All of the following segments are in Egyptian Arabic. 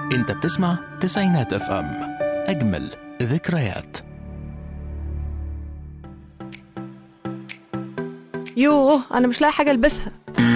انت بتسمع تسعينات اف ام اجمل ذكريات يوه انا مش لاقي حاجه البسها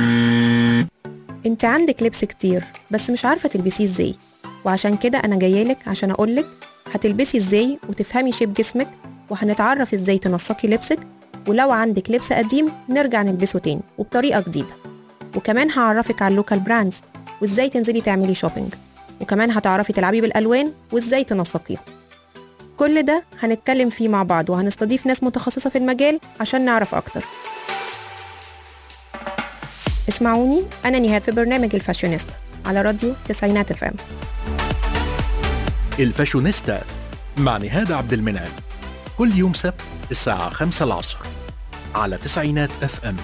انت عندك لبس كتير بس مش عارفة تلبسيه ازاي وعشان كده انا جايالك عشان اقولك هتلبسي ازاي وتفهمي شيب جسمك وهنتعرف ازاي تنسقي لبسك ولو عندك لبس قديم نرجع نلبسه تاني وبطريقة جديدة وكمان هعرفك على اللوكال براندز وازاي تنزلي تعملي شوبينج وكمان هتعرفي تلعبي بالالوان وازاي تنسقيها كل ده هنتكلم فيه مع بعض وهنستضيف ناس متخصصة في المجال عشان نعرف اكتر اسمعوني أنا نهاد في برنامج الفاشونيستا على راديو تسعينات اف ام الفاشونيستا مع نهاد عبد المنعم كل يوم سبت الساعة خمسة العصر على تسعينات اف ام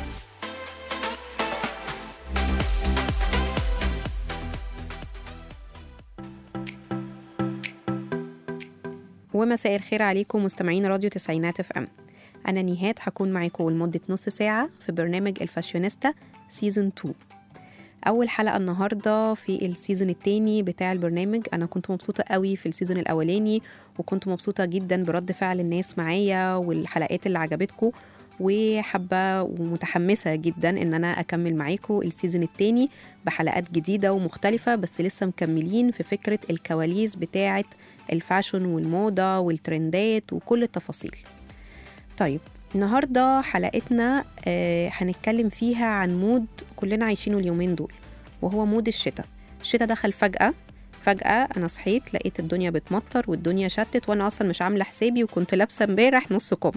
ومساء الخير عليكم مستمعين راديو تسعينات اف ام أنا نهاد هكون معاكم لمدة نص ساعة في برنامج الفاشونيستا سيزون 2 أول حلقة النهاردة في السيزون التاني بتاع البرنامج أنا كنت مبسوطة قوي في السيزون الأولاني وكنت مبسوطة جدا برد فعل الناس معايا والحلقات اللي عجبتكم وحابة ومتحمسة جدا إن أنا أكمل معاكم السيزون التاني بحلقات جديدة ومختلفة بس لسه مكملين في فكرة الكواليس بتاعة الفاشن والموضة والترندات وكل التفاصيل طيب النهارده حلقتنا آه هنتكلم فيها عن مود كلنا عايشينه اليومين دول وهو مود الشتاء الشتاء دخل فجأة فجأة أنا صحيت لقيت الدنيا بتمطر والدنيا شتت وأنا أصلا مش عاملة حسابي وكنت لابسة امبارح نص كم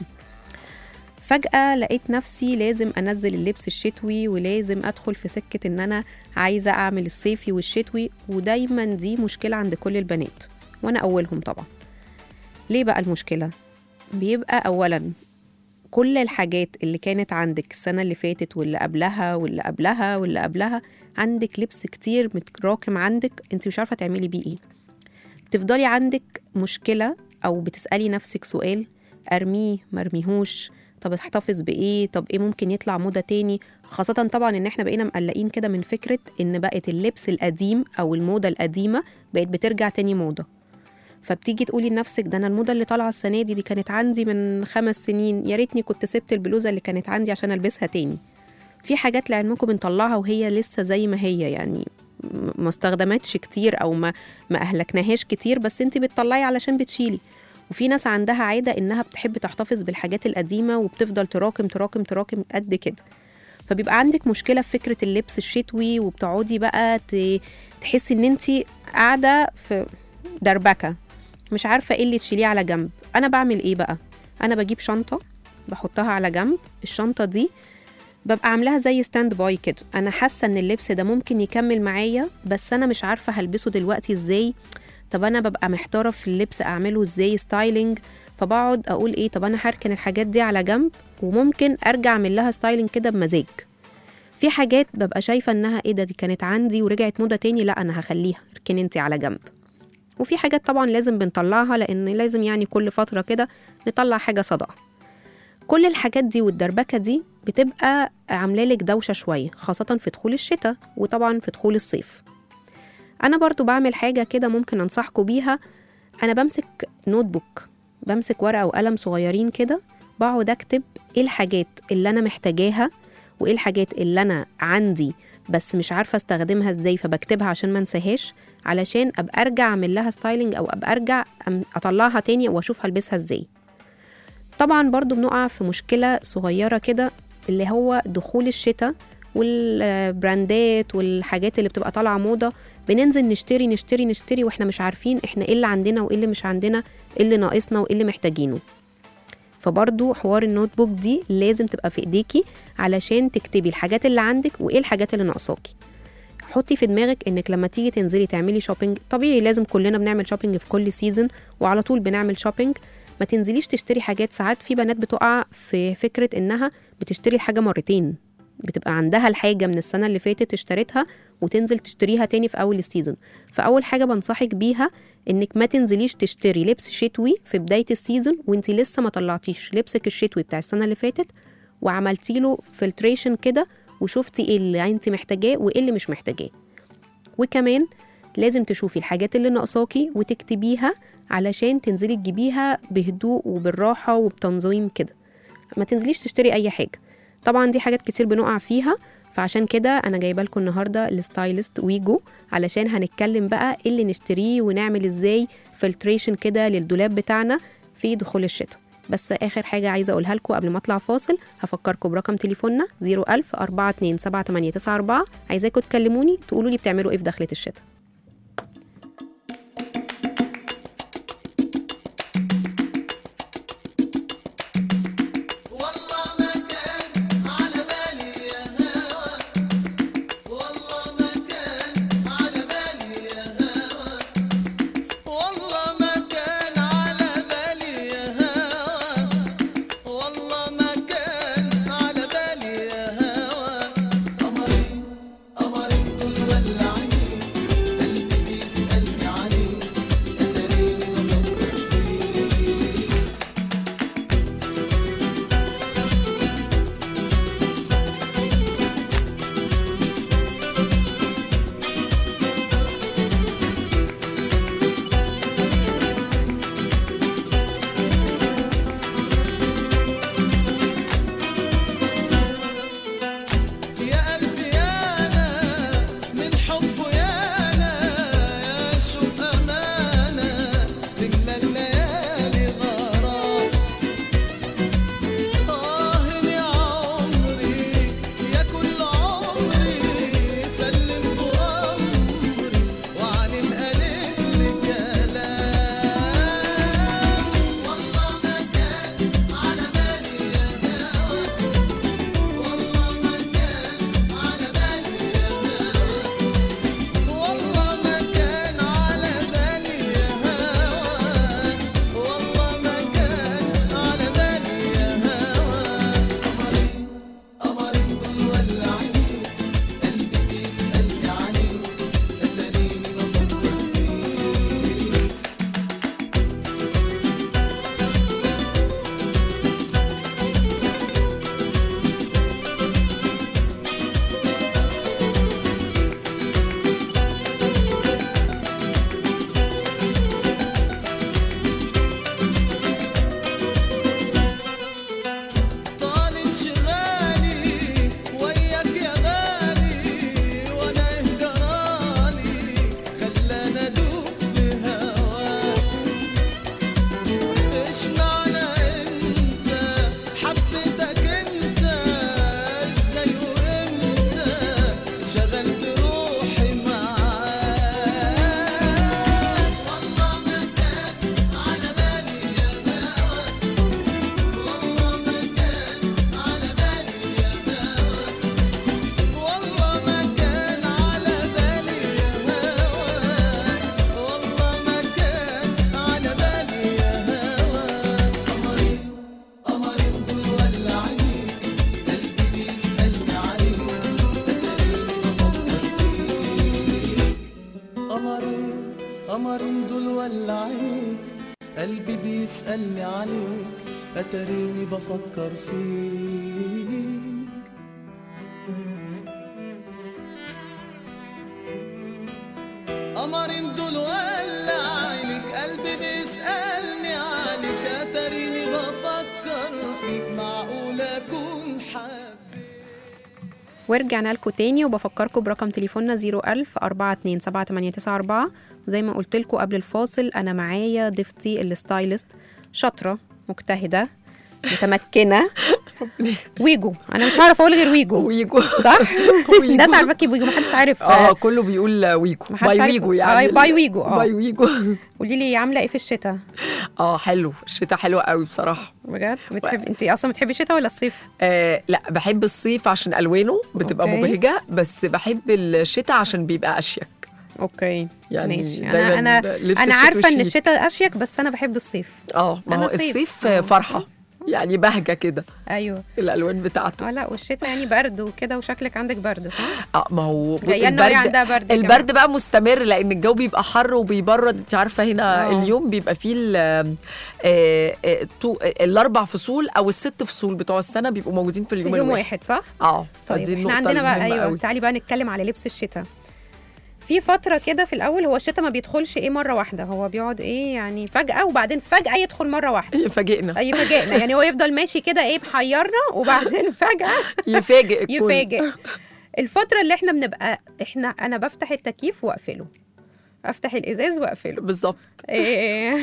فجأة لقيت نفسي لازم أنزل اللبس الشتوي ولازم أدخل في سكة إن أنا عايزة أعمل الصيفي والشتوي ودايما دي مشكلة عند كل البنات وأنا أولهم طبعا ليه بقى المشكلة؟ بيبقى أولا كل الحاجات اللي كانت عندك السنة اللي فاتت واللي قبلها واللي قبلها واللي قبلها عندك لبس كتير متراكم عندك انت مش عارفة تعملي بيه ايه بتفضلي عندك مشكلة أو بتسألي نفسك سؤال أرميه مرميهوش طب احتفظ بإيه طب إيه ممكن يطلع موضة تاني خاصة طبعا إن إحنا بقينا مقلقين كده من فكرة إن بقت اللبس القديم أو الموضة القديمة بقت بترجع تاني موضة فبتيجي تقولي لنفسك ده انا الموضه اللي طالعه السنه دي دي كانت عندي من خمس سنين يا ريتني كنت سبت البلوزه اللي كانت عندي عشان البسها تاني في حاجات لعلمكم بنطلعها وهي لسه زي ما هي يعني ما استخدمتش كتير او ما ما اهلكناهاش كتير بس انت بتطلعي علشان بتشيلي وفي ناس عندها عاده انها بتحب تحتفظ بالحاجات القديمه وبتفضل تراكم تراكم تراكم قد كده فبيبقى عندك مشكله في فكره اللبس الشتوي وبتقعدي بقى تحسي ان انت قاعده في دربكه مش عارفه ايه اللي تشيليه على جنب انا بعمل ايه بقى انا بجيب شنطه بحطها على جنب الشنطه دي ببقى عاملاها زي ستاند باي كده انا حاسه ان اللبس ده ممكن يكمل معايا بس انا مش عارفه هلبسه دلوقتي ازاي طب انا ببقى محتاره في اللبس اعمله ازاي ستايلينج فبقعد اقول ايه طب انا هركن الحاجات دي على جنب وممكن ارجع اعمل لها ستايلينج كده بمزاج في حاجات ببقى شايفه انها ايه ده دي كانت عندي ورجعت موضه تاني لا انا هخليها اركني انت على جنب وفي حاجات طبعا لازم بنطلعها لان لازم يعني كل فتره كده نطلع حاجه صدقه كل الحاجات دي والدربكه دي بتبقى عامله لك دوشه شويه خاصه في دخول الشتاء وطبعا في دخول الصيف انا برضو بعمل حاجه كده ممكن انصحكم بيها انا بمسك نوت بوك بمسك ورقه وقلم صغيرين كده بقعد اكتب ايه الحاجات اللي انا محتاجاها وايه الحاجات اللي انا عندي بس مش عارفه استخدمها ازاي فبكتبها عشان ما انساهاش علشان ابقى ارجع اعمل لها ستايلينج او ابقى ارجع اطلعها تاني واشوف هلبسها ازاي طبعا برضو بنقع في مشكله صغيره كده اللي هو دخول الشتاء والبراندات والحاجات اللي بتبقى طالعه موضه بننزل نشتري نشتري نشتري واحنا مش عارفين احنا ايه اللي عندنا وايه اللي مش عندنا ايه اللي ناقصنا وايه اللي محتاجينه فبرضو حوار النوت بوك دي لازم تبقى في ايديكي علشان تكتبي الحاجات اللي عندك وايه الحاجات اللي ناقصاكي حطي في دماغك انك لما تيجي تنزلي تعملي شوبينج طبيعي لازم كلنا بنعمل شوبينج في كل سيزون وعلى طول بنعمل شوبينج ما تنزليش تشتري حاجات ساعات في بنات بتقع في فكره انها بتشتري الحاجه مرتين بتبقى عندها الحاجه من السنه اللي فاتت اشتريتها وتنزل تشتريها تاني في اول السيزون فاول حاجه بنصحك بيها انك ما تنزليش تشتري لبس شتوي في بدايه السيزون وانت لسه ما طلعتيش لبسك الشتوي بتاع السنه اللي فاتت وعملتي له فلتريشن كده وشفتي ايه اللي انت محتاجاه وايه اللي مش محتاجاه وكمان لازم تشوفي الحاجات اللي ناقصاكي وتكتبيها علشان تنزلي تجيبيها بهدوء وبالراحة وبتنظيم كده ما تنزليش تشتري أي حاجة طبعا دي حاجات كتير بنقع فيها فعشان كده انا جايبه لكم النهارده الستايلست ويجو علشان هنتكلم بقى ايه اللي نشتريه ونعمل ازاي فلتريشن كده للدولاب بتاعنا في دخول الشتاء بس اخر حاجه عايزه اقولها لكم قبل ما اطلع فاصل هفكركم برقم تليفوننا 01000 427 عايزاكم تكلموني تقولوا لي بتعملوا ايه في دخله الشتاء والله ما كان على بالي يا هوا والله ما كان على بالي يا هوا والله ما كان على بالي يا هوا والله ما كان على بالي يا هوا قمرين قمرين دول ولعين قلبي بيسألني عليك أتاريني بفكر فيك يا قلبي يانا من حبه يانا يا شوق أمانة تملى الليالي غرام آه يا عمري يا كل عمري سلمت أمري وعليه قلب لي كلام والله ما كان على بالي يا هوا والله ما كان على بالي يا هوا والله ما كان على بالي يا هوا والله ما كان على بالي يا هوا قمرين قمرين دول ولعين قلبي بيسألني عليك أتاريني بفكر فيك طال انشغالي وياك يا غالي وانا اهجراني خلانا ادوب في هواك ايش معنى انت حبيتك انت ازاي وامتى شغلت روحي معاك والله ما كان على بالي يا هوا والله ما كان على بالي يا هوا والله ما كان على بالي يا هوا والله ما كان على بالي يا هوا قمرين قمرين دول ولعين قلبي بيسألني عليك أتاريني بفكر فيك قمرين قمرين دول ولعينيك قلبي بيسألني عليك أتاريني بفكر فيك قمرين دول ولعينيك قلبي بيسألني عليك أتاريني بفكر فيك معقول أكون حبيت ورجعنا لكم تاني وبفكركم برقم تليفوننا 01000 427 وزي ما قلت لكم قبل الفاصل انا معايا ضيفتي الستايلست شاطره مجتهده متمكنه ويجو انا مش هعرف اقول غير ويجو ويجو صح ويجو. الناس عارفاكي بويجو محدش عارف اه كله بيقول ويجو محدش باي عارف- ويجو آه، يعني باي ويجو، آه. باي ويجو قولي لي عامله ايه في الشتاء اه حلو الشتاء حلو قوي بصراحه بجد بتحب انت اصلا بتحبي الشتاء ولا الصيف آه لا بحب الصيف عشان الوانه بتبقى أوكي. مبهجه بس بحب الشتاء عشان بيبقى اشيك اوكي يعني ماشي دايماً انا انا لبس انا الشتوي عارفه ان شيك. الشتاء اشيك بس انا بحب الصيف اه ما أنا هو صيف. الصيف آه. فرحه يعني بهجه كده ايوه الالوان بتاعته اه لا والشتاء يعني برد وكده وشكلك عندك برد صح؟ اه ما هو جايه لنا وهي عندها برد كمان. البرد بقى مستمر لان الجو بيبقى حر وبيبرد انت عارفه هنا آه. اليوم بيبقى فيه ال- آه، آه، تو- الاربع فصول او الست فصول بتوع السنه بيبقوا موجودين في في اليوم يوم الواحد واحد صح؟ اه طيب فدي احنا النقطة عندنا بقى المهمة ايوه قوي. تعالي بقى نتكلم على لبس الشتاء في فتره كده في الاول هو الشتاء ما بيدخلش ايه مره واحده هو بيقعد ايه يعني فجاه وبعدين فجاه يدخل مره واحده يفاجئنا يفاجئنا يعني هو يفضل ماشي كده ايه محيرنا وبعدين فجاه يفاجئ الكل. يفاجئ الفتره اللي احنا بنبقى احنا انا بفتح التكييف واقفله افتح الازاز واقفله بالظبط إيه.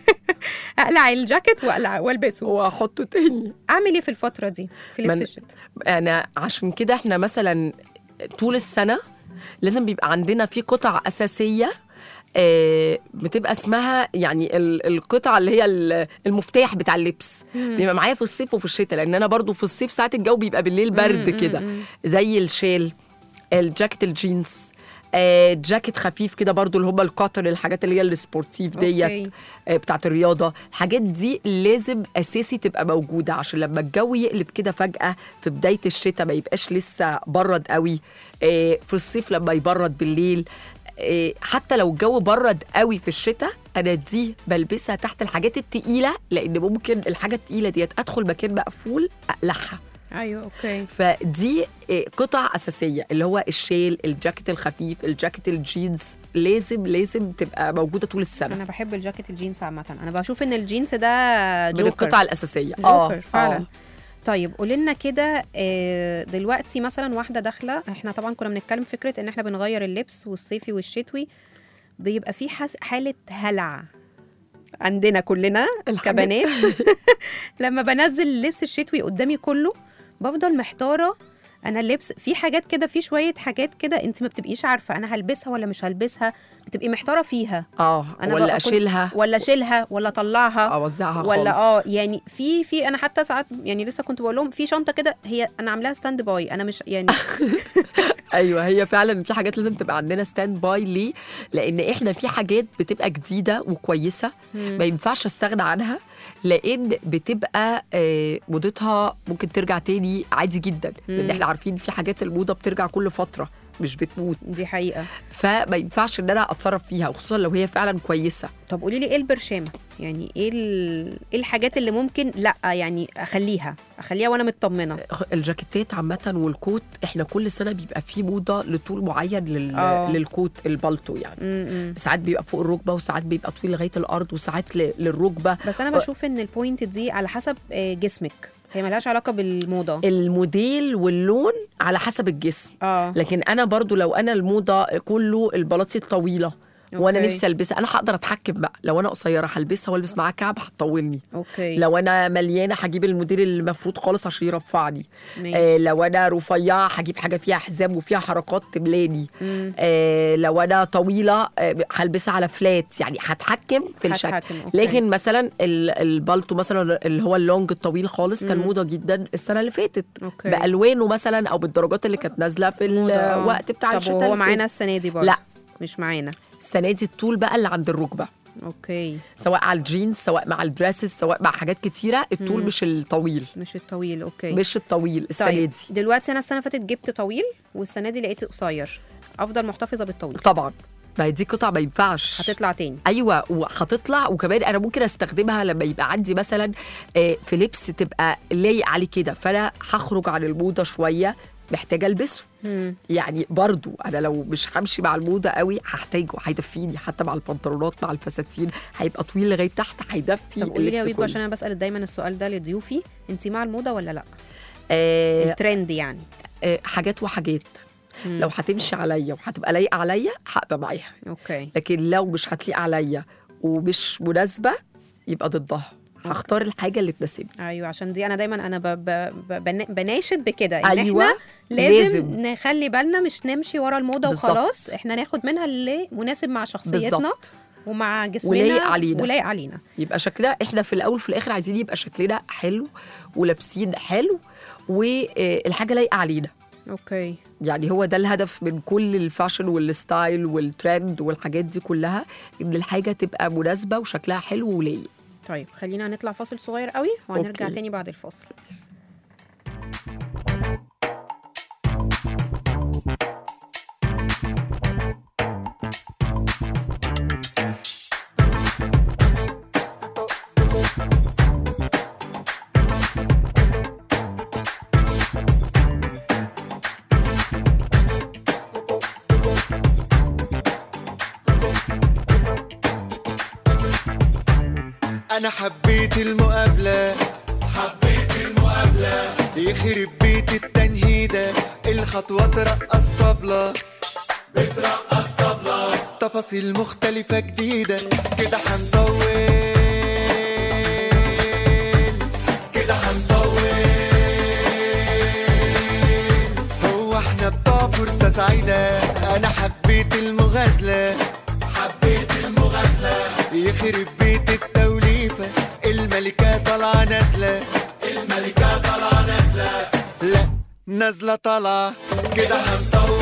اقلع الجاكيت واقلع والبسه واحطه تاني اعمل ايه في الفتره دي في لبس من- الشتاء انا عشان كده احنا مثلا طول السنه لازم بيبقى عندنا في قطع اساسيه آه، بتبقى اسمها يعني ال- القطعه اللي هي ال- المفتاح بتاع اللبس بيبقى معايا في الصيف وفي الشتاء لان انا برضو في الصيف ساعات الجو بيبقى بالليل برد كده زي الشال الجاكيت الجينز آه، جاكيت خفيف كده برضو اللي هم الكوتن الحاجات اللي هي السبورتيف ديت أوكي. آه، بتاعت الرياضه الحاجات دي لازم اساسي تبقى موجوده عشان لما الجو يقلب كده فجاه في بدايه الشتاء ما يبقاش لسه برد قوي آه، في الصيف لما يبرد بالليل آه، حتى لو الجو برد قوي في الشتاء انا دي بلبسها تحت الحاجات التقيله لان ممكن الحاجه التقيله ديت ادخل مكان مقفول اقلعها ايوه اوكي فدي آه، قطع اساسيه اللي هو الشيل الجاكيت الخفيف الجاكيت الجينز لازم لازم تبقى موجوده طول السنه انا بحب الجاكيت الجينز عامه انا بشوف ان الجينز ده من جوكر القطع الاساسيه جوكر فعلا آه. طيب قولي لنا كده آه، دلوقتي مثلا واحده داخله احنا طبعا كنا بنتكلم فكره ان احنا بنغير اللبس والصيفي والشتوي بيبقى في حس- حاله هلع عندنا كلنا الحاجات- كبنات لما بنزل اللبس الشتوي قدامي كله بفضل محتاره انا اللبس في حاجات كده في شويه حاجات كده انت ما بتبقيش عارفه انا هلبسها ولا مش هلبسها بتبقي محتاره فيها اه أنا ولا بقى كنت- اشيلها ولا اشيلها ولا اطلعها اوزعها ولا خالص. اه يعني في في انا حتى ساعات يعني لسه كنت بقول لهم في شنطه كده هي انا عاملاها ستاند باي انا مش يعني ايوه هي فعلا في حاجات لازم تبقى عندنا ستاند باي ليه لان احنا في حاجات بتبقى جديده وكويسه ما ينفعش استغنى عنها لان بتبقى آه، موضتها ممكن ترجع تاني عادي جدا لان احنا عارفين في حاجات الموضه بترجع كل فتره مش بتموت دي حقيقه فما ينفعش ان انا اتصرف فيها وخصوصا لو هي فعلا كويسه طب قولي لي ايه البرشامه يعني ايه ال- ايه الحاجات اللي ممكن لا يعني اخليها اخليها وانا مطمنه الجاكيتات عامة والكوت احنا كل سنة بيبقى فيه موضة لطول معين لل... آه. للكوت البلطو يعني م-م. ساعات بيبقى فوق الركبة وساعات بيبقى طويل لغاية الأرض وساعات ل... للركبة بس انا بشوف ان البوينت دي على حسب آه، جسمك هي ملهاش علاقه بالموضه الموديل واللون على حسب الجسم اه لكن أنا برضو لو أنا الموضة كله البلاطي الطويلة وانا أوكي. نفسي البسها انا هقدر اتحكم بقى لو انا قصيره هلبسها والبس معاها كعب هتطولني اوكي لو انا مليانه هجيب الموديل المفروض خالص عشان يرفعني ماشي. آه لو انا رفيعه هجيب حاجه فيها حزام وفيها حركات تملاني مم. آه لو انا طويله آه هلبسها على فلات يعني هتحكم في الشكل هتحكم، أوكي. لكن مثلا ال- البالتو مثلا اللي هو اللونج الطويل خالص كان موضه جدا السنه اللي فاتت أوكي. بالوانه مثلا او بالدرجات اللي كانت نازله في موضة، آه. الوقت بتاع طب الشتاء وهو اللي معانا فات. السنه دي برضه لا. مش معانا السنه دي الطول بقى اللي عند الركبه اوكي سواء على الجينز سواء مع الدريسز سواء مع حاجات كتيره الطول مش الطويل مش الطويل اوكي مش الطويل السنه طيب دي دلوقتي انا السنه اللي فاتت جبت طويل والسنه دي لقيت قصير افضل محتفظه بالطويل طبعا ما هي دي قطع ما ينفعش هتطلع تاني ايوه وهتطلع وكمان انا ممكن استخدمها لما يبقى عندي مثلا آه، في لبس تبقى لايق عليه كده فانا هخرج عن الموضه شويه محتاجه البسه مم. يعني برضو انا لو مش همشي مع الموضه قوي هحتاجه هيدفيني حتى مع البنطلونات مع الفساتين هيبقى طويل لغايه تحت هيدفي طب قولي لي يا اللبس ويجو كله. عشان انا بسال دايما السؤال ده لضيوفي انت مع الموضه ولا لا آه الترند يعني آه حاجات وحاجات لو هتمشي عليا وهتبقى لايقه عليا هبقى معاها اوكي لكن لو مش هتليق عليا ومش مناسبه يبقى ضدها هختار الحاجه اللي تناسبني ايوه عشان دي انا دايما انا ب... ب... ب... بن- بناشد بكده ان أيوة، احنا لازم, لازم. لازم نخلي بالنا مش نمشي ورا الموضه بالظبط. وخلاص احنا ناخد منها اللي مناسب مع شخصيتنا بالظبط. ومع جسمنا ولايق علينا. ولايق علينا يبقى شكلنا احنا في الاول في الاخر عايزين يبقى شكلنا حلو ولابسين حلو والحاجه لايقه علينا اوكي يعني هو ده الهدف من كل الفاشن والستايل والترند والحاجات دي كلها ان الحاجه تبقى مناسبه وشكلها حلو ولايق طيب خلينا نطلع فاصل صغير قوي وهنرجع أوكي. تاني بعد الفاصل انا حبيت المقابلة حبيت المقابلة يخرب بيت التنهيدة الخطوة ترقص طبلة بترقص طبلة تفاصيل مختلفة جديدة كده هنطول كده هنطول هو احنا بتوع فرصة سعيدة انا حبيت المغازلة حبيت المغازلة يخرب بيت التوليفة الملكة طالعة نازلة الملكة طالعة نازلة لا نازلة طالعة كده هنطول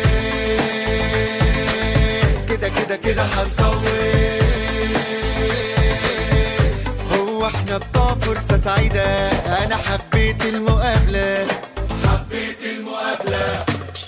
كده كده كده هنطول هو احنا بتوع فرصة سعيدة انا حبيت المقابلة حبيت المقابلة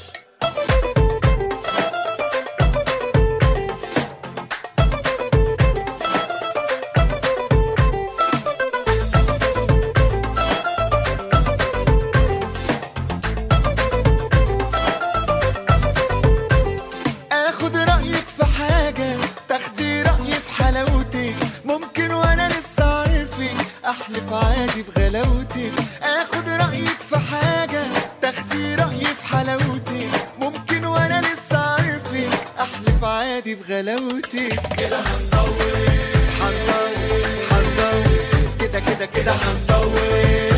اخد رايك في حاجه تاخدي رايي في حلاوتك ممكن وانا لسه عارفك احلف عادي بغلاوتك اخد رايك في حاجه تاخدي رايي في حلاوتك ممكن وانا لسه عارفك احلف عادي بغلاوتك كده هنطول هنطول هنطول كده كده كده هنطول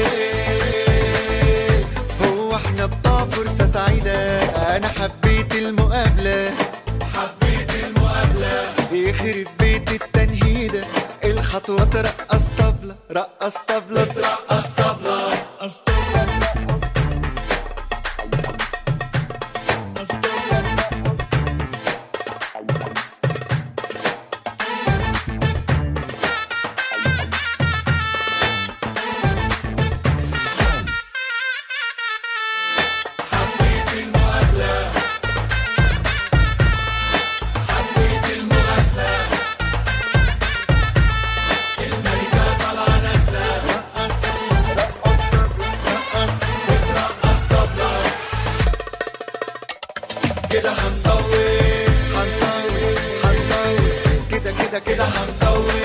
هو احنا بتوع فرصة سعيدة أنا حبيت المقابلة حبيت المقابلة يخرب بيت التنهيدة الخطوة ترقص طبلة رقص طبلة ترقص طبلة رقص طبلة كده هنطول هنطول هنطول كده كده كده هنطول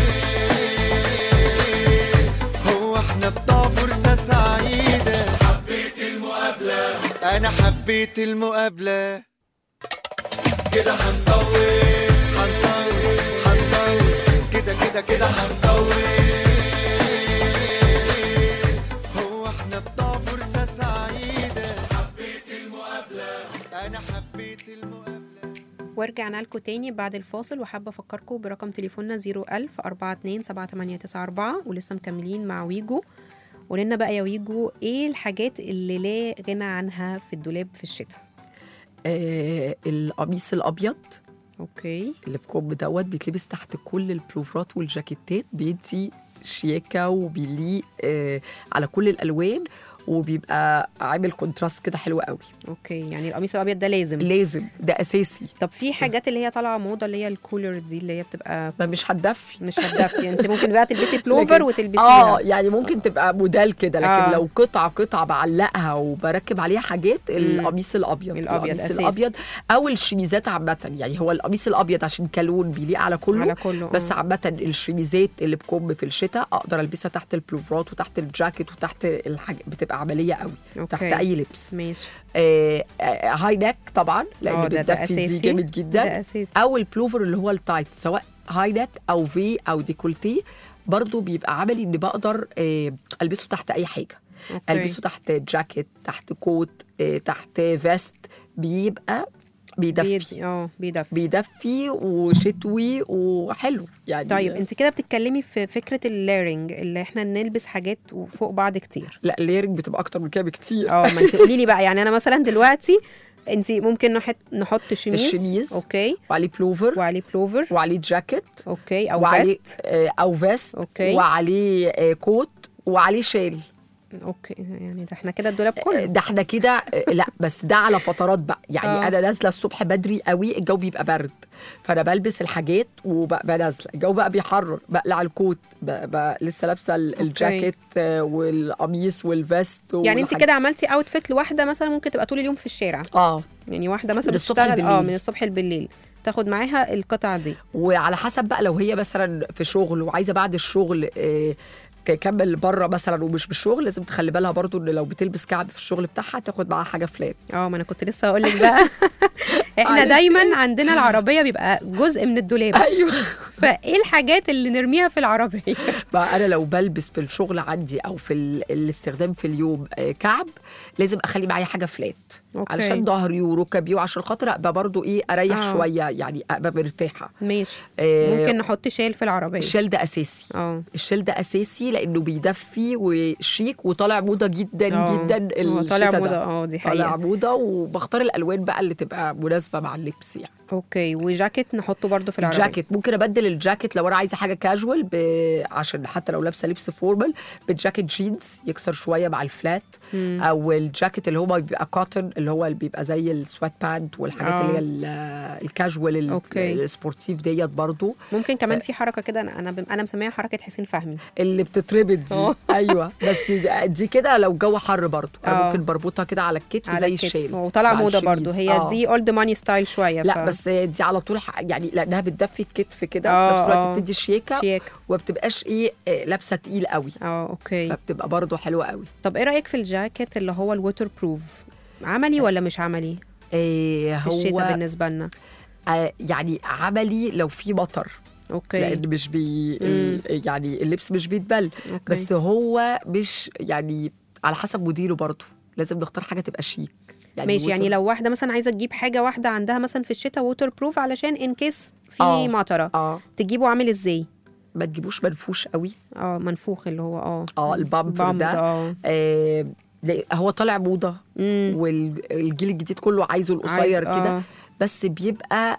هو احنا بتوع فرصة سعيدة حبيت المقابلة أنا حبيت المقابلة كده هنطول هنطول هنطول كده كده كده هنطول هو احنا بتوع فرصة سعيدة حبيت المقابلة أنا حبيت المقابلة ورجعنا لكم تاني بعد الفاصل وحابة أفكركم برقم تليفوننا 01000 42 7894 ولسه مكملين مع ويجو قولنا بقى يا ويجو ايه الحاجات اللي لا غنى عنها في الدولاب في الشتاء آه القميص الابيض اوكي اللي بكوب دوت بيتلبس تحت كل البلوفرات والجاكيتات بيدي شياكه وبيليق آه على كل الالوان وبيبقى عامل كونتراست كده حلو قوي اوكي يعني القميص الابيض ده لازم لازم ده اساسي طب في حاجات اللي هي طالعه موضه اللي هي الكولر دي اللي هي بتبقى ما مش هتدفي مش هتدفي انت ممكن بقى تلبسي بلوفر لكن- وتلبسيها اه يعني ممكن تبقى موديل كده لكن آه. آه. لو قطعه قطعه بعلقها وبركب عليها حاجات القميص الابيض الأبيض القميص أساسي. الابيض او الشميزات عامه يعني هو القميص الابيض عشان كلون بيليق على كله على كله بس آه. عامة الشميزات اللي بكم في الشتاء اقدر البسها تحت البلوفرات وتحت الجاكيت وتحت الحاجة بتبقى عمليه قوي أوكي. تحت اي لبس ماشي آه آه هاي نيك طبعا آه، لان ده- ده بتدفي دي أساسي. جامد ده جدا اساسي او البلوفر اللي هو التايت سواء هاي نيك او في او ديكولتي برضو بيبقى عملي ان بقدر آه البسه تحت اي حاجه أوكي. البسه تحت جاكيت تحت كوت آه تحت فيست بيبقى بيدفي بيدي اه بيدفي بيدفي وشتوي وحلو يعني طيب انت كده بتتكلمي في فكره الليرنج اللي احنا نلبس حاجات فوق بعض كتير لا الليرنج بتبقى اكتر من كده بكتير اه ما انت قولي لي بقى يعني انا مثلا دلوقتي انت ممكن نحط نحط شميز الشميز. اوكي وعليه بلوفر وعليه بلوفر وعليه جاكيت اوكي او وعليه فيست آه، او فيست أوكي. وعليه آه، كوت وعليه شال اوكي يعني ده احنا كده الدولاب آه، كله ده احنا كده آه، لا بس ده على فترات بقى يعني آه. انا نازله الصبح بدري قوي الجو بيبقى برد فانا بلبس الحاجات وببقى نازله الجو بقى بيحرر بقلع الكوت بقى, بقى لسه لابسه ال- أوكي. الجاكيت آه، والقميص والفيست يعني انت والحاجات. كده عملتي اوتفيت لواحده مثلا ممكن تبقى طول اليوم في الشارع اه يعني واحده مثلا من الصبح بتشتغل اه بالليل. من الصبح بالليل تاخد معاها القطعه دي وعلى حسب بقى لو هي مثلا في شغل وعايزه بعد الشغل آه، تكمل بره مثلا ومش بالشغل لازم تخلي بالها برضو ان لو بتلبس كعب في الشغل بتاعها تاخد معاها حاجه فلات اه ما انا كنت لسه هقول لك بقى احنا معلش. دايما عندنا العربيه بيبقى جزء من الدولاب ايوه فايه الحاجات اللي نرميها في العربيه بقى انا لو بلبس في الشغل عندي او في ال- الاستخدام في اليوم آه، كعب لازم اخلي معايا حاجه فلات أوكي. علشان ظهري وركبي وعشان خاطر ابقى برضو ايه اريح آه. شويه يعني ابقى مرتاحه ماشي آه، ممكن نحط شال في العربيه الشال ده اساسي اه الشال ده اساسي لانه بيدفي وشيك وطالع موضه جدا آه. جدا هو طالع الشتا موضه ده. اه دي طالع حقيقه موضه وبختار الالوان بقى اللي تبقى مناسبه مع اللبس يعني اوكي وجاكيت نحطه برضو في العربيه الجاكيت ممكن ابدل الجاكيت لو انا عايزه حاجه كاجوال ب... عشان حتى لو لابسه لبس فورمال بجاكيت جينز يكسر شويه مع الفلات مم. او الجاكيت اللي هو بيبقى كوتن اللي هو اللي بيبقى زي السوات بانت والحاجات آه. اللي هي ال- الكاجوال ال- أوكي. السبورتيف ديت برضو ممكن كمان في حركه كده انا انا انا مسميها حركه حسين فهمي اللي بتتربط دي آه. ايوه بس دي- دي كده لو الجو حر برضو انا آه. ممكن بربطها كده على الكتف على زي الكتف. الشال وطالعه مع موضه الشميز. برضو هي آه. دي اولد ماني ستايل شويه لا ف- بس دي على طول ح- يعني لانها بتدفي الكتف كده آه، وفي نفس الوقت آه. بتدي شياكه شيك وما بتبقاش ايه آه، لابسه تقيل قوي اه اوكي فبتبقى برضو حلوه قوي طب ايه رايك في الجاكيت اللي هو الووتر بروف عملي ولا مش عملي إيه في الشتاء هو بالنسبه لنا آه يعني عملي لو في مطر اوكي لان مش بي ال- يعني اللبس مش بيتبل أوكي. بس هو مش يعني على حسب مديره برضو لازم نختار حاجه تبقى شيك يعني ماشي يعني وتر- لو واحده مثلا عايزه تجيب حاجه واحده عندها مثلا في الشتاء ووتر بروف علشان ان كيس في آه. مطره اه تجيبه عامل ازاي ما تجيبوش منفوش قوي اه منفوخ اللي هو اه اه البامبر بامب، ده اه آه لا، هو طالع موضه امم والجيل الجديد كله عايزه القصير عايز- كده آه. بس بيبقى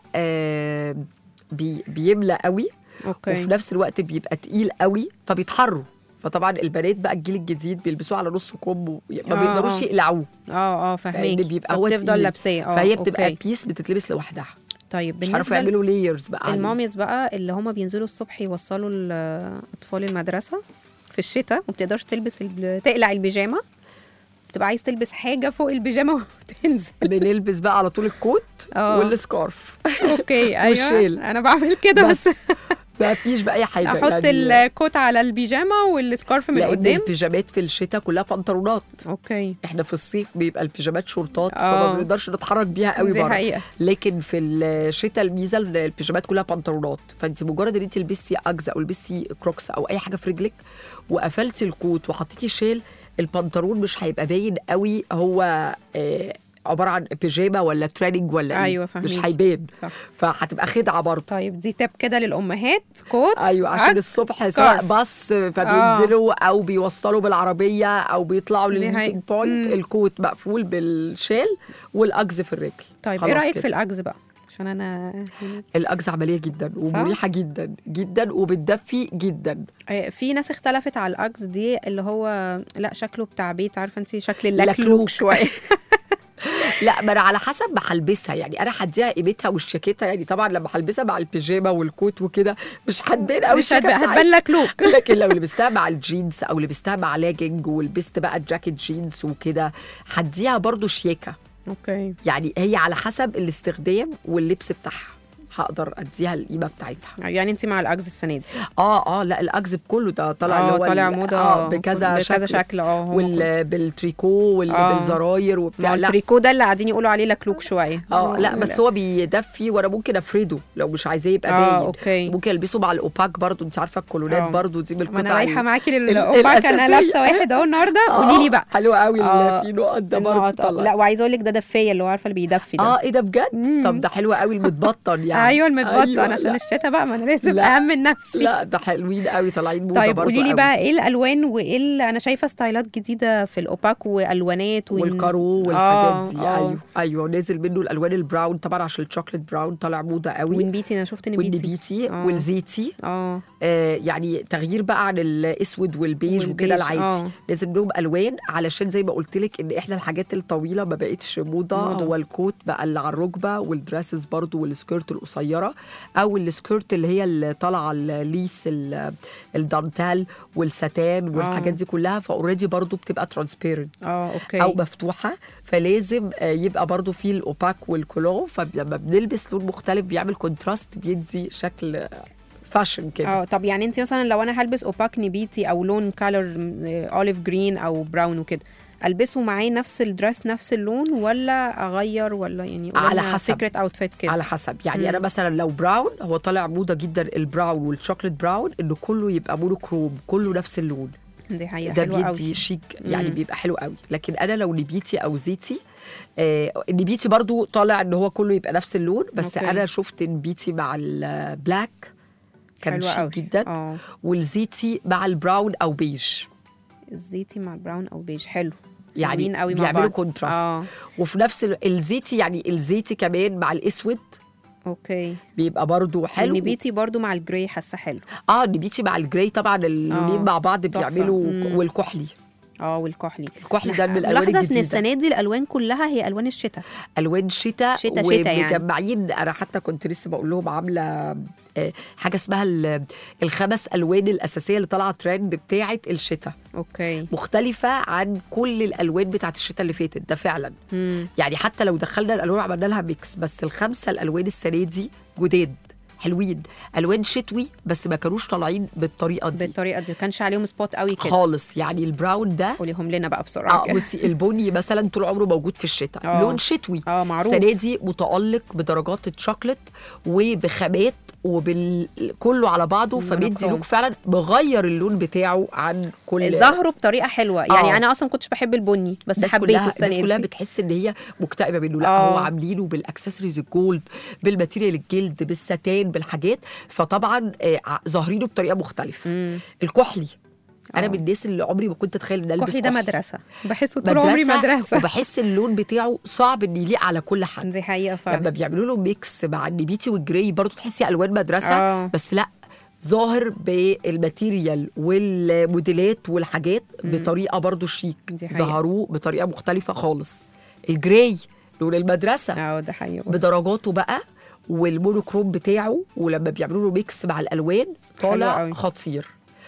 آه بي بيملى قوي وفي اوكي نفس الوقت بيبقى تقيل قوي فبيتحروا فطبعا البنات بقى الجيل الجديد بيلبسوه على نص كم و- ما آه، بيقدروش آه. يقلعوه اه اه لان فهماكي بيبقى هو بتفضل تقيل. لابساه اه فهي بتبقى أوكي. بيس بتتلبس لوحدها طيب مش عارفه بالنسبه يعملوا لايرز بقى عليه. الماميز بقى اللي هما بينزلوا الصبح يوصلوا الاطفال المدرسه في الشتاء وما بتقدرش تلبس الب... تقلع البيجامه بتبقى عايز تلبس حاجه فوق البيجامه وتنزل بنلبس بقى على طول الكوت آه. والسكارف اوكي ايوه والشيل. انا بعمل كده بس, بس ما فيش بقى اي حاجه احط يعني الكوت على البيجامه والسكارف من لان قدام البيجامات في الشتاء كلها بنطلونات اوكي احنا في الصيف بيبقى البيجامات شورتات آه. فما بنقدرش نتحرك بيها قوي دي بره حقيقه لكن في الشتاء الميزه إن البيجامات كلها بنطلونات فانت مجرد ان انت لبستي اجز او لبستي كروكس او اي حاجه في رجلك وقفلتي الكوت وحطيتي شال البنطلون مش هيبقى باين قوي هو آه عباره عن بيجامه ولا تريننج ولا إيه. أيوة، مش فاهميكي. هيبان صح فهتبقى خدعه برضه طيب دي تاب كده للامهات كوت ايوه عشان عكس الصبح سكارف. سواء باص فبينزلوا او بيوصلوا بالعربيه او بيطلعوا دي للميتنج حقيقة. بوينت مم. الكوت مقفول بالشال والاجز في الرجل طيب ايه خلاص رايك كده. في الاجز بقى عشان انا الاجز عمليه جدا ومريحه جدا جدا وبتدفي جدا آه، في ناس اختلفت على الاجز دي اللي هو لا شكله بتاع بيت عارفه انت شكل لكلوك. اللكلوك شويه لا ما انا على حسب ما هلبسها يعني انا هديها قيمتها والشاكيته يعني طبعا لما هلبسها مع البيجامه والكوت وكده مش هتبان قوي مش هتبقى- الشياكه هتبان لكلوك لكن لو لبستها مع الجينز او لبستها مع لاجنج ولبست بقى الجاكيت جينز وكده هديها برضو شياكه اوكي يعني هي على حسب الاستخدام واللبس بتاعها هقدر اديها القيمه بتاعتها يعني انت مع الاجز السنه دي اه اه لا الاجز بكله ده طالع اللي اه هو طالع ال- موضه اه بكذا بكذا شكل, شكل اه هو كله. وال بالتريكو وال آه. بالزراير ما وبتاع هو لا التريكو ده اللي قاعدين يقولوا عليه لكلوك شويه اه لا بس هو بيدفي وانا ممكن افرده لو مش عايزاه يبقى اه باين اوكي ممكن البسه مع الاوباك برضو انت عارفه الكولونات آه. برضو دي من ما انا القطع رايحه ال- معاكي ال- للاوباك انا الأساسية. لابسه واحد اهو النهارده آه، قولي لي بقى حلو قوي آه. اللي في نقط ده برضو النقط، آه. طلع لا وعايزه اقول لك ده دفيه اللي هو عارفه اللي بيدفي ده اه ايه ده بجد مم. طب ده حلو قوي المتبطن يعني ايوه المتبطن أيوة، عشان لا. الشتا بقى ما انا لازم لا. امن نفسي لا ده حلوين قوي طالعين موضه طيب برضو قولي لي قوي. بقى ايه الالوان وايه ال- انا شايفه ستايلات جديده في الاوباك والوانات وإن- والكارو والحاجات آه، دي آه. ايوه ايوه نازل منه الالوان البراون طبعا عشان الشوكليت براون طالع موضه قوي والنبيتي انا شفت نبيتي والنبيتي آه. والزيتي اه آه يعني تغيير بقى عن الاسود والبيج وكده والبيج، العادي آه. لازم لهم الوان علشان زي ما قلت لك ان احنا الحاجات الطويله ما بقتش موضه موضة. هو الكوت بقى اللي على الركبه والدراسز برضو والسكيرت القصير القصيره او السكيرت اللي هي اللي طالعه الليس ال- الدانتال والستان والحاجات دي كلها فاوريدي برضو بتبقى ترانسبيرنت اه اوكي او مفتوحه فلازم آه، يبقى برضو فيه الاوباك والكولون فلما بنلبس لون مختلف بيعمل كونتراست بيدي شكل فاشن كده اه طب يعني انت مثلا لو انا هلبس اوباك نبيتي او لون كالر اوليف جرين او براون وكده البسه معاه نفس الدرس نفس اللون ولا اغير ولا يعني على حسب. سيكريت اوتفيت كده على حسب يعني مم. انا مثلا لو براون هو طالع موضه جدا البراون والشوكليت براون انه كله يبقى مونوكروم كله نفس اللون دي حقيقه ده حلوه بيدي قوي شيك يعني مم. بيبقى حلو قوي لكن انا لو نبيتي او زيتي آه النبيتي برضو طالع ان هو كله يبقى نفس اللون بس أوكي. انا شفت نبيتي مع البلاك كان حلوة شيك قوي. جدا اه والزيتي مع البراون او بيج الزيتي مع البراون او بيج حلو يعني حلوين قوي مع بيعملوا بعض. كونتراست اه وفي نفس ال- الزيتي يعني الزيتي كمان مع الاسود اوكي بيبقى برضو حلو النبيتي برضو مع الجراي حاسه حلو اه النبيتي مع الجراي طبعا اللونين آه، مع بعض تحفة. بيعملوا مم. والكحلي اه والكحلي الكحلي ده من الالوان ملاحظه ان الجديده السنه دي الالوان كلها هي الوان الشتاء الوان شتاء شتا- شتا يعني. ومجمعين انا حتى كنت لسه بقول لهم عامله آه، حاجه اسمها ال- الخمس الوان الاساسيه اللي طالعه ترند بتاعه الشتاء اوكي مختلفه عن كل الالوان بتاعه الشتاء اللي فاتت ده فعلا مم. يعني حتى لو دخلنا الالوان عملنا لها ميكس بس الخمسه الالوان السنه دي جداد حلوين الوان شتوي بس ما كانوش طالعين بالطريقه دي بالطريقه دي ما كانش عليهم سبوت قوي كده خالص يعني البراون ده قوليهم لنا بقى بسرعه اه كده. بصي البني مثلا طول عمره موجود في الشتاء آه. لون شتوي اه معروف السنه دي متالق بدرجات الشوكليت وبخامات وبال كله على بعضه فمدي مونوكروم. لوك فعلا مغير اللون بتاعه عن كل ظهروا بطريقه حلوه يعني آه. انا اصلا كنتش بحب البني بس الناس حبيته كلها السنه الناس كلها دي بتحس ان هي مكتئبه منه لا آه. هو عاملينه بالاكسسوارز الجولد بالماتيريال الجلد بالستان بالحاجات فطبعا آه، ع- ظاهرينه بطريقه مختلفه مم. الكحلي انا آه. من الناس اللي عمري ما كنت اتخيل ان البس الكحلي ده كحلي. مدرسه بحسه طول عمري مدرسه وبحس اللون بتاعه صعب ان يليق على كل حد دي حقيقه لما فعلا بيعملوا له ميكس مع النبيتي والجراي برضو تحسي الوان مدرسه آه. بس لا ظاهر بالماتيريال والموديلات والحاجات بطريقه برضو شيك دي حقيقة. ظهروه بطريقه مختلفه خالص الجراي لون المدرسه اه ده حقيقه بدرجاته بقى والمونوكروم بتاعه ولما بيعملوا له ميكس مع الالوان حلو طالع قوي. خطير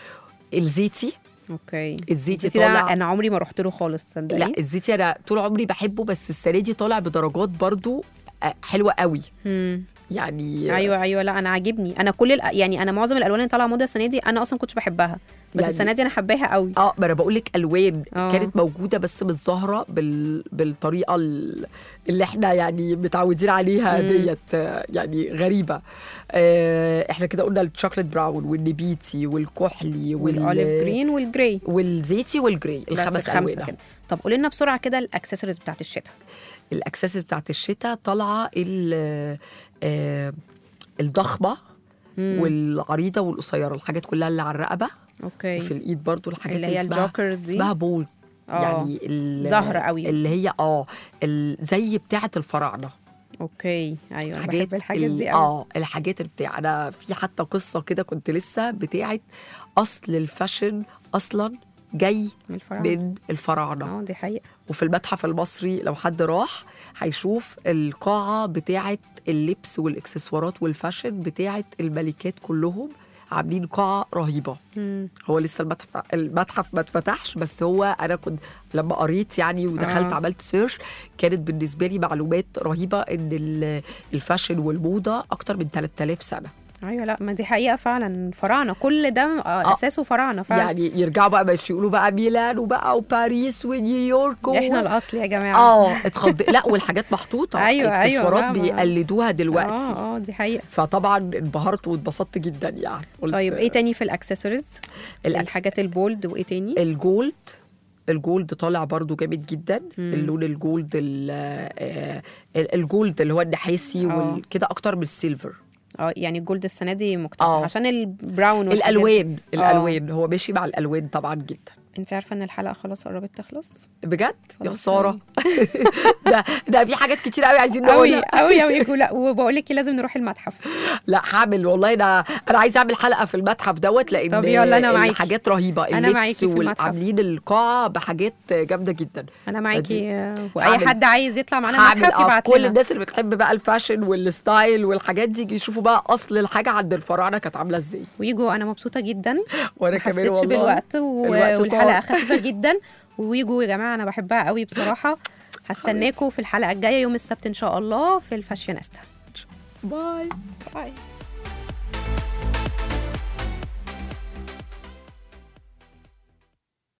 الزيتي اوكي الزيتي الزيتي ده طالع انا عمري ما رحت له خالص تصدقي لا الزيتي انا طول عمري بحبه بس السنه دي طالع بدرجات برضو آه، حلوه قوي مم. يعني ايوه ايوه لا انا عاجبني انا كل الأ... يعني انا معظم الالوان اللي طالعه موضه السنه دي انا اصلا كنتش بحبها بس يعني- السنه دي انا حباها قوي اه ما انا بقول لك الوان آه. كانت موجوده بس مش ظاهره بال... بالطريقه ال- اللي احنا يعني متعودين عليها مم. ديت آه، يعني غريبه آه احنا كده قلنا الشوكليت براون والنبيتي والكحلي وال... والاوليف جرين والجراي والزيتي والجراي بس الخمس الخمسه الوان كده طب قولي لنا بسرعه كده الاكسسوارز بتاعت الشتاء الاكسسوارز بتاعت الشتاء طالعه ال- آه الضخمه مم. والعريضه والقصيره الحاجات كلها اللي على الرقبه اوكي وفي الايد برضو الحاجات اللي هي اسمها الجوكر دي اسمها بول آه. يعني ال- زهرة قوي. اللي هي اه ال- زي بتاعه الفراعنه اوكي ايوه انا حاجات بحب الحاجات ال- دي قوي اه الحاجات اللي بتاع انا في حتى قصه كده كنت لسه بتاعه اصل الفاشن اصلا جاي من الفراعنه من الفراعنه اه دي حقيقه وفي المتحف المصري لو حد راح هيشوف القاعه بتاعه اللبس والاكسسوارات والفاشن بتاعه الملكات كلهم عاملين قاعه رهيبه مم. هو لسه المتحف المتحف ما اتفتحش بس هو انا كنت لما قريت يعني ودخلت آه. آه. عملت سيرش كانت بالنسبه لي معلومات رهيبه ان ال- الفاشن والموضه اكتر من 3000 سنه ايوه لا ما دي حقيقه فعلا فراعنه كل ده آه آه. اساسه فراعنه فعلا يعني يرجعوا بقى مش يقولوا بقى ميلان وبقى وباريس ونيويورك و... احنا الاصل يا جماعه اه اتخض لا والحاجات محطوطه أيوة، أيوة، اكسسوارات بقى ما- بيقلدوها دلوقتي اه اه دي حقيقه فطبعا انبهرت واتبسطت جدا يعني قلت طيب ايه تاني في الاكسسوارز الأكس- الحاجات البولد وايه تاني الجولد الجولد طالع برضو جامد جدا مم. اللون الجولد ال- آه، ال- الجولد اللي هو النحاسي آه. وكده اكتر من السيلفر اه يعني الجولد السنه دي مكتسح آه. عشان البراون والحاجات دي. الالوان آه. الالوان هو ماشي مع الالوان طبعا جدا انت عارفه ان الحلقه خلاص قربت تخلص بجد يا خلاص خساره ده ده في حاجات كتير قوي عايزين قوي نقولها قوي قوي لا وبقول لك لازم نروح المتحف لا هعمل والله ده انا عايزه اعمل حلقه في المتحف دوت لان طب يلا أنا معاكي. الحاجات رهيبه أنا اللبس معاكي في المتحف. وعاملين القاعه بحاجات جامده جدا انا معاكي آه، واي هعمل- حد عايز يطلع معانا هعمل المتحف آه، يبعت كل لنا الناس اللي بتحب بقى الفاشن والستايل والحاجات دي يجي يشوفوا بقى اصل الحاجه عند الفراعنه كانت عامله ازاي ويجوا انا مبسوطه جدا وانا ما كمان حسيتش والله بالوقت و... الوقت والحلقه طار. خفيفه جدا ويجوا يا جماعه انا بحبها قوي بصراحه هستناكم في الحلقه الجايه يوم السبت ان شاء الله في الفاشيونيستا باي باي